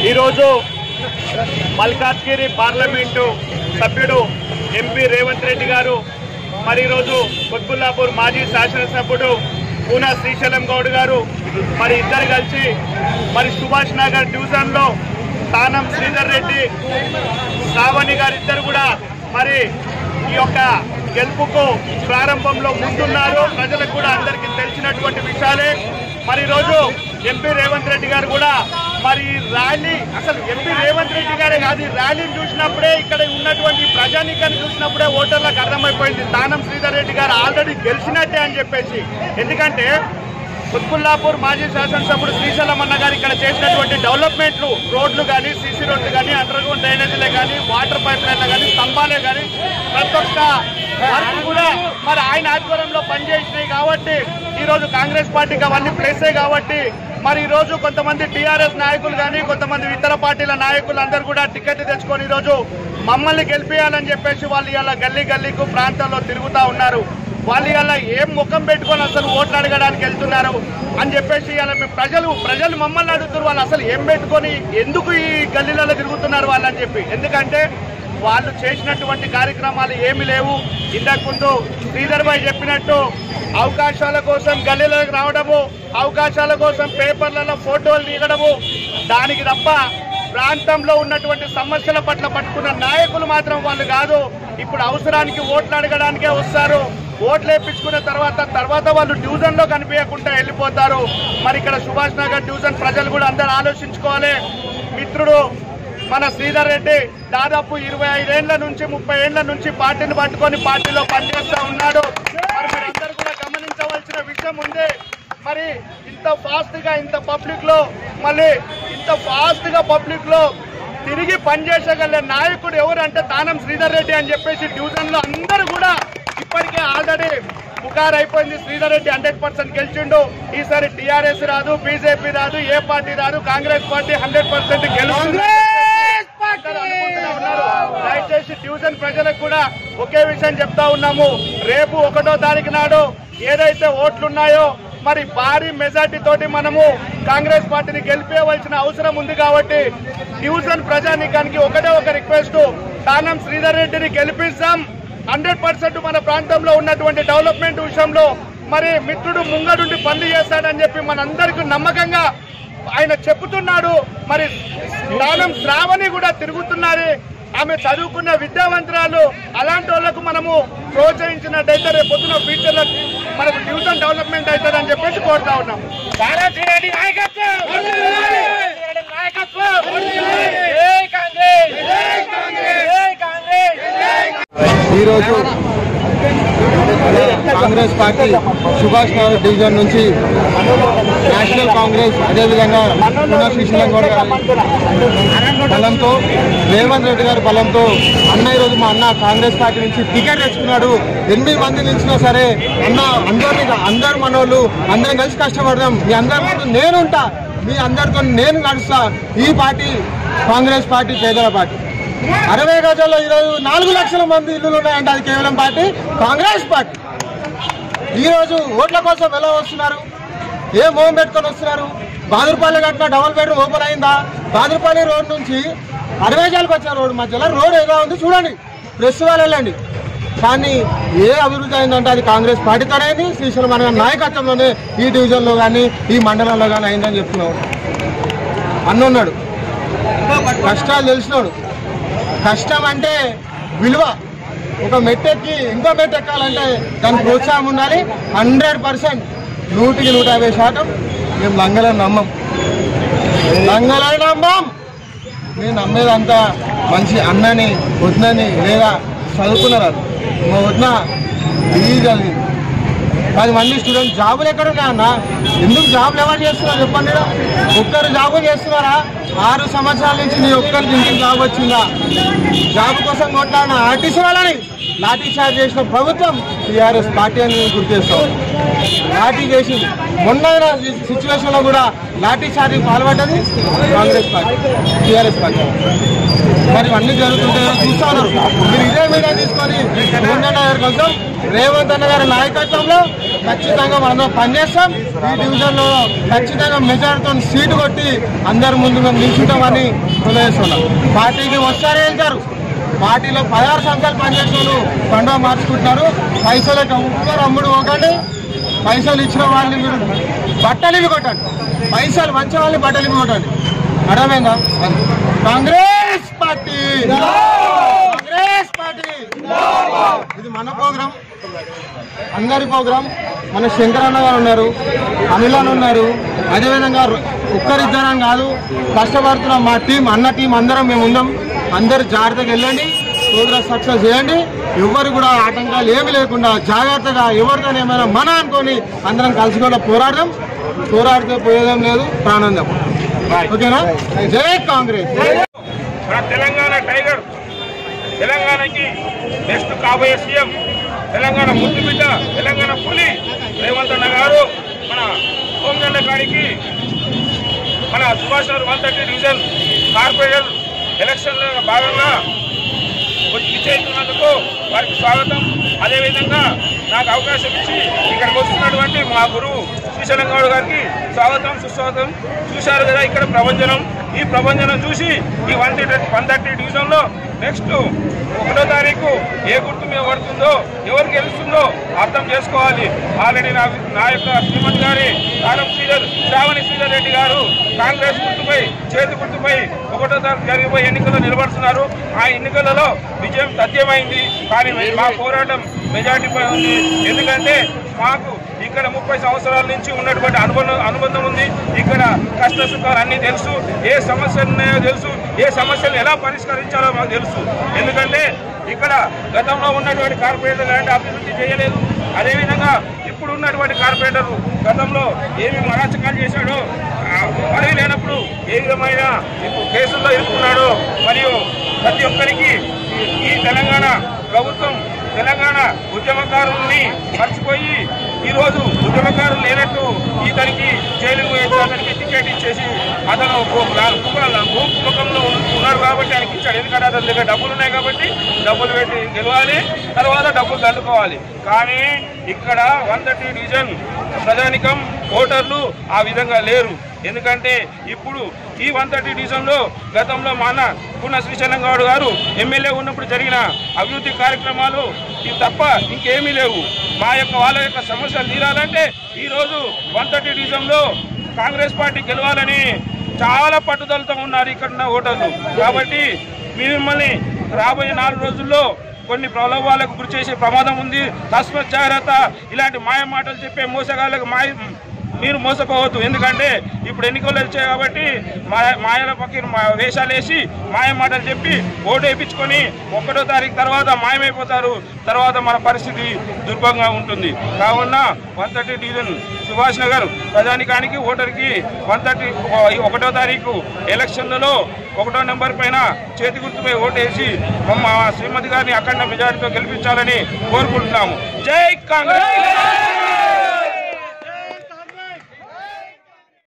ఈరోజు మల్కాజ్గిరి పార్లమెంటు సభ్యుడు ఎంపీ రేవంత్ రెడ్డి గారు మరి ఈరోజు కొత్బుల్లాపూర్ మాజీ శాసనసభ్యుడు పూనా శ్రీశైలం గౌడ్ గారు మరి ఇద్దరు కలిసి మరి సుభాష్ నగర్ డివిజన్లో స్థానం శ్రీధర్ రెడ్డి శ్రావణి గారు ఇద్దరు కూడా మరి ఈ యొక్క గెలుపుకు ప్రారంభంలో ముందున్నారు ప్రజలకు కూడా అందరికీ తెలిసినటువంటి విషయాలే మరి ఈరోజు ఎంపీ రేవంత్ రెడ్డి గారు కూడా మరి ఈ ర్యాలీ అసలు ఎంపీ రేవంత్ రెడ్డి గారే కాదు ఈ ర్యాలీని చూసినప్పుడే ఇక్కడ ఉన్నటువంటి ప్రజానీకాన్ని చూసినప్పుడే ఓటర్లకు అర్థమైపోయింది తానం శ్రీధర్ రెడ్డి గారు ఆల్రెడీ గెలిచినట్టే అని చెప్పేసి ఎందుకంటే కుత్బుల్లాపూర్ మాజీ శాసనసభ్యుడు శ్రీశైలం అన్న గారు ఇక్కడ చేసినటువంటి డెవలప్మెంట్లు రోడ్లు కానీ సీసీ రోడ్లు కానీ అండర్ గ్రౌండ్ డ్రైనేజీలే కానీ వాటర్ పైప్ లైన్లు కానీ స్తంభాలే కానీ ప్రతి ఒక్క వర్క్ కూడా మరి ఆయన ఆధ్వర్యంలో పనిచేసినాయి కాబట్టి ఈ రోజు కాంగ్రెస్ పార్టీకి అవన్నీ ప్లేసే కాబట్టి మరి ఈ రోజు కొంతమంది టీఆర్ఎస్ నాయకులు కానీ కొంతమంది ఇతర పార్టీల నాయకులు అందరూ కూడా టికెట్ తెచ్చుకొని ఈ రోజు మమ్మల్ని గెలిపేయాలని చెప్పేసి వాళ్ళు ఇలా గల్లీ గల్లీకు ప్రాంతాల్లో తిరుగుతా ఉన్నారు వాళ్ళు ఇలా ఏం ముఖం పెట్టుకొని అసలు ఓట్లు అడగడానికి వెళ్తున్నారు అని చెప్పేసి ఇలా మేము ప్రజలు ప్రజలు మమ్మల్ని అడుగుతున్నారు వాళ్ళు అసలు ఏం పెట్టుకొని ఎందుకు ఈ గల్లీలలో తిరుగుతున్నారు వాళ్ళు అని చెప్పి ఎందుకంటే వాళ్ళు చేసినటువంటి కార్యక్రమాలు ఏమి లేవు ఇంతకు ముందు శ్రీధర్ భాయ్ చెప్పినట్టు అవకాశాల కోసం గల్లీలకు రావడము అవకాశాల కోసం పేపర్లలో ఫోటోలు దిగడము దానికి తప్ప ప్రాంతంలో ఉన్నటువంటి సమస్యల పట్ల పట్టుకున్న నాయకులు మాత్రం వాళ్ళు కాదు ఇప్పుడు అవసరానికి ఓట్లు అడగడానికే వస్తారు ఓట్లు వేయించుకున్న తర్వాత తర్వాత వాళ్ళు డివిజన్ లో కనిపించకుండా వెళ్ళిపోతారు మరి ఇక్కడ సుభాష్ నగర్ డివిజన్ ప్రజలు కూడా అందరూ ఆలోచించుకోవాలి మిత్రుడు మన శ్రీధర్ రెడ్డి దాదాపు ఇరవై ఐదేళ్ల నుంచి ముప్పై ఏళ్ల నుంచి పార్టీని పట్టుకొని పార్టీలో పనిచేస్తా ఉన్నాడు మరి మీరందరూ కూడా గమనించవలసిన విషయం ఉంది మరి ఇంత ఫాస్ట్ గా ఇంత పబ్లిక్ లో మళ్ళీ ఇంత ఫాస్ట్ గా పబ్లిక్ లో తిరిగి పనిచేసగల నాయకుడు ఎవరు అంటే తానం శ్రీధర్ రెడ్డి అని చెప్పేసి డివిజన్ లో అందరూ కూడా ఇప్పటికే ఆల్రెడీ పుకార్ అయిపోయింది శ్రీధర్ రెడ్డి హండ్రెడ్ పర్సెంట్ గెలిచిండు ఈసారి టీఆర్ఎస్ రాదు బీజేపీ రాదు ఏ పార్టీ రాదు కాంగ్రెస్ పార్టీ హండ్రెడ్ పర్సెంట్ గెలుస్తుంది అందరూ అనుకుంటూనే ఉన్నారు. దయచేసి డివిజన్ ప్రజలకు కూడా ఒకే విషయం చెప్తా ఉన్నాము రేపు ఒకటో తారీఖు నాడు ఏదైతే ఓట్లున్నాయో మరి భారీ మెజార్టీ తోటి మనము కాంగ్రెస్ పార్టీని గెలిపేయవలసిన అవసరం ఉంది కాబట్టి డివిజన్ ప్రజానీకానికి ఒకటే ఒక రిక్వెస్ట్ తానం శ్రీధర్ రెడ్డిని గెలిపిస్తాం హండ్రెడ్ పర్సెంట్ మన ప్రాంతంలో ఉన్నటువంటి డెవలప్మెంట్ విషయంలో మరి మిత్రుడు ముంగడుండి పనులు చేస్తాడని చెప్పి మనందరికీ నమ్మకంగా ఆయన చెబుతున్నాడు మరి దానం శ్రావణి కూడా తిరుగుతున్నారు ఆమె చదువుకున్న విద్యావంతురాలు అలాంటి వాళ్ళకు మనము ప్రోత్సహించినట్టయితే రేపు పొద్దున ఫ్యూచర్ లో మనకు డివిజన్ డెవలప్మెంట్ అవుతుందని చెప్పేసి కోరుతా ఉన్నాం రెడ్డి నాయకత్వం రెడ్డి నాయకత్వం జై కాంగ్రెస్ జై కాంగ్రెస్ ఈరోజు కాంగ్రెస్ పార్టీ సుభాష్ నగర్ డివిజన్ నుంచి నేషనల్ కాంగ్రెస్ అదేవిధంగా పునః శ్రీశైలం గౌడ్ గారి బలంతో రేవంత్ రెడ్డి గారి బలంతో అన్న ఈరోజు మా అన్న కాంగ్రెస్ పార్టీ నుంచి టికెట్ తెచ్చుకున్నాడు ఎనిమిది మంది నిలిచినా సరే అన్న అందరినీ అందరు మనోళ్ళు అందరం కలిసి కష్టపడదాం మీ అందరి ముందు నేనుంటా మీ అందరితో నేను నడుస్తా ఈ పార్టీ కాంగ్రెస్ పార్టీ పేదల పార్టీ అరవై గజాల్లో ఈరోజు నాలుగు లక్షల మంది ఇల్లులు ఉన్నాయంటే అది కేవలం పార్టీ కాంగ్రెస్ పార్టీ ఈరోజు ఓట్ల కోసం ఎలా వస్తున్నారు ఏ మోహం పెట్టుకొని వస్తున్నారు బాదురుపల్లి కట్టిన డబల్ బెడ్రూమ్ ఓపెన్ అయిందా బాదురుపల్లి రోడ్ నుంచి అరవై జాలకు వచ్చిన రోడ్ మధ్యలో రోడ్ ఎలా ఉంది చూడండి ప్రెస్ వాళ్ళు వెళ్ళండి కానీ ఏ అభివృద్ధి అయిందంటే అది కాంగ్రెస్ పార్టీతోనే అయింది శ్రీశైలం అనే నాయకత్వంలోనే ఈ డివిజన్లో కానీ ఈ మండలంలో కానీ అయిందని చెప్తున్నాడు అన్నున్నాడు కష్టాలు తెలిసినోడు కష్టం అంటే విలువ ఒక మెట్టెక్కి ఇంకో మెట్టు ఎక్కాలంటే దానికి ప్రోత్సాహం ఉండాలి హండ్రెడ్ పర్సెంట్ నూటికి నూట యాభై శాతం మేము లంగలని నమ్మం లంగలని నమ్మం నేను నమ్మేదంతా మంచి అన్నని వదినని లేదా చదువుకున్నారు మా వదిన డిగ్రీ చదివింది పది మంది స్టూడెంట్ జాబులు ఎక్కడ ఉన్నాయి అన్న ఎందుకు జాబులు ఎవరు చేస్తున్నారు చెప్పండి ఈడ? ఒక్కరు జాబు చేస్తున్నారా ఆరు సంవత్సరాల నుంచి నీ ఒక్కరికి ఇంటికి జాబ్ వచ్చిందా జాబ్ కోసం కొట్లాడిన ఆర్టీసీ వాళ్ళని లాఠీ చార్జ్ చేసిన ప్రభుత్వం టీఆర్ఎస్ పార్టీ అని గుర్తు చేస్తాం లాఠీ చేసి మొన్న సిచ్యువేషన్ లో కూడా లాఠీ చార్జింగ్ పాల్పడ్డది కాంగ్రెస్ పార్టీ టీఆర్ఎస్ పార్టీ మరి అన్ని జరుగుతుంటాయో చూస్తా ఉన్నారు మీరు ఇదే మీడియా తీసుకొని జగన్ గారి కోసం రేవంత్ అన్న గారి నాయకత్వంలో ఖచ్చితంగా మనం పనిచేస్తాం ఈ డివిజన్ లో ఖచ్చితంగా మెజారిటీతో సీటు కొట్టి అందరి ముందు మేము నిల్చుంటామని తెలియజేస్తున్నాం పార్టీకి వస్తారే వెళ్తారు పార్టీలో పదహారు సంవత్సరాలు పనిచేసిన వాళ్ళు పండుగ మార్చుకుంటున్నారు పైసలకు ఒక్కరు అమ్ముడు పోకండి పైసలు ఇచ్చిన వాళ్ళని మీరు బట్టలు ఇవి కొట్టండి పైసలు మంచి వాళ్ళని బట్టలు ఇవి కొట్టండి అర్థమైందా అది. కాంగ్రెస్ పార్టీ కాంగ్రెస్ పార్టీ ఇది మన ప్రోగ్రాం అందరి ప్రోగ్రాం మన శంకరన్న గారు ఉన్నారు అనిల్ అన్న ఉన్నారు అదేవిధంగా ఒక్కరిద్దరం కాదు కష్టపడుతున్న మా టీం అన్న టీం అందరం మేము ఉన్నాం అందరు జాగ్రత్తగా వెళ్ళండి ప్రోగ్రామ్ సక్సెస్ చేయండి ఎవరు కూడా ఆటంకాలు ఏమి లేకుండా జాగ్రత్తగా ఎవరితో ఏమైనా మన అనుకొని అందరం కలిసి కూడా పోరాడదాం పోరాడితే పోయేదేం లేదు ప్రాణం తప్ప ఓకేనా జై కాంగ్రెస్ మన తెలంగాణ టైగర్ తెలంగాణకి నెక్స్ట్ కాబోయే సీఎం తెలంగాణ ముద్దు బిడ్డ తెలంగాణ పులి రేవంత్ అన్న గారు మన హోంజండ గారికి మన Subhash Nagar one thirty division corporator ఎలక్షన్లో భాగంగా వచ్చి విచ్చేస్తున్నందుకు వారికి స్వాగతం అదేవిధంగా నాకు అవకాశం ఇచ్చి ఇక్కడికి వస్తున్నటువంటి మా గురువు శ్రీశైలం గౌడ్ గారికి స్వాగతం సుస్వాగతం చూశారు కదా ఇక్కడ ప్రభంజనం ఈ ప్రభంజనం చూసి ఈ వన్ థర్టీ వన్ థర్టీ డివిజన్లో నెక్స్ట్ ఒకటో తారీఖు ఏ గుర్తు మీద పడుతుందో ఎవరికి గెలుస్తుందో అర్థం చేసుకోవాలి ఆల్రెడీ నా నా యొక్క శ్రీమతి గారి కారం శ్రీధర్ శ్రావణి శ్రీధర్ రెడ్డి గారు కాంగ్రెస్ గుర్తుపై చేతి గుర్తుపై ఒకటో తారీఖు జరిగిపోయే ఎన్నికల్లో నిలబడుతున్నారు ఆ ఎన్నికలలో విజయం తథ్యమైంది కానీ మా పోరాటం మెజార్టీపై ఉంది ఎందుకంటే మాకు ఇక్కడ ముప్పై సంవత్సరాల నుంచి ఉన్నటువంటి అనుబంధం అనుబంధం ఉంది ఇక్కడ కష్ట సుఖాలు అన్నీ తెలుసు ఏ సమస్యలు ఉన్నాయో తెలుసు ఏ సమస్యలు ఎలా పరిష్కరించాలో మాకు తెలుసు ఎందుకంటే ఇక్కడ గతంలో ఉన్నటువంటి కార్పొరేటర్ లాంటి అభివృద్ధి చేయలేదు అదేవిధంగా ఇప్పుడు ఉన్నటువంటి కార్పొరేటర్ గతంలో ఏమి అరాచకాలు చేశాడో ఆ పదవి లేనప్పుడు ఏ విధమైన ఇప్పుడు కేసుల్లో ఇరుక్కున్నాడో మరియు ప్రతి ఒక్కరికి ఈ- ఈ తెలంగాణ ప్రభుత్వం తెలంగాణ ఉద్యమకారుల్ని మర్చిపోయి ఈరోజు ఉద్యమకారులు లేనట్టు ఇతనికి జైలుకు వేసి అతనికి టికెట్ ఇచ్చేసి అతను భూముఖంలో ఉన్నాడు కాబట్టి ఆయనకి ఇచ్చాడు ఎందుకంటే అతని దగ్గర డబ్బులు ఉన్నాయి కాబట్టి డబ్బులు పెట్టి గెలవాలి తర్వాత డబ్బులు దండుకోవాలి కానీ ఇక్కడ వన్ థర్టీ డివిజన్ ప్రజానికం ఓటర్లు ఆ విధంగా లేరు ఎందుకంటే ఇప్పుడు ఈ వన్ థర్టీ డివిజన్లో గతంలో మా అన్న పున్న శ్రీశైలం గౌడ్ గారు ఎమ్మెల్యే ఉన్నప్పుడు జరిగిన అభివృద్ధి కార్యక్రమాలు ఇవి తప్ప ఇంకేమీ లేవు మా యొక్క వాళ్ళ యొక్క సమస్యలు తీరాలంటే ఈరోజు వన్ థర్టీ డివిజన్లో కాంగ్రెస్ పార్టీ గెలవాలని చాలా పట్టుదలతో ఉన్నారు ఇక్కడ ఉన్న ఓటర్లు కాబట్టి మిమ్మల్ని రాబోయే నాలుగు రోజుల్లో కొన్ని ప్రలోభాలకు గురి చేసే ప్రమాదం ఉంది తస్మత్ జాగ్రత్త ఇలాంటి మాయ మాటలు చెప్పే మోసగాళ్ళకు మాయ మీరు మోసపోవద్దు ఎందుకంటే ఇప్పుడు ఎన్నికలు వచ్చాయి కాబట్టి మాయ మాయల పక్కన మా వేషాలు వేసి మాయ మాటలు చెప్పి ఓటు వేయించుకొని ఒకటో తారీఖు తర్వాత మాయమైపోతారు తర్వాత మన పరిస్థితి దుర్భంగా ఉంటుంది కావున one thirty division Subhash Nagar ప్రజానికానికి ఓటర్కి వన్ థర్టీ ఒకటో తారీఖు ఎలక్షన్లలో ఒకటో నెంబర్ పైన చేతి గుర్తుపై ఓటేసి మా శ్రీమతి గారిని అఖండ మెజారిటీతో గెలిపించాలని కోరుకుంటున్నాము జై కాంగ్రెస్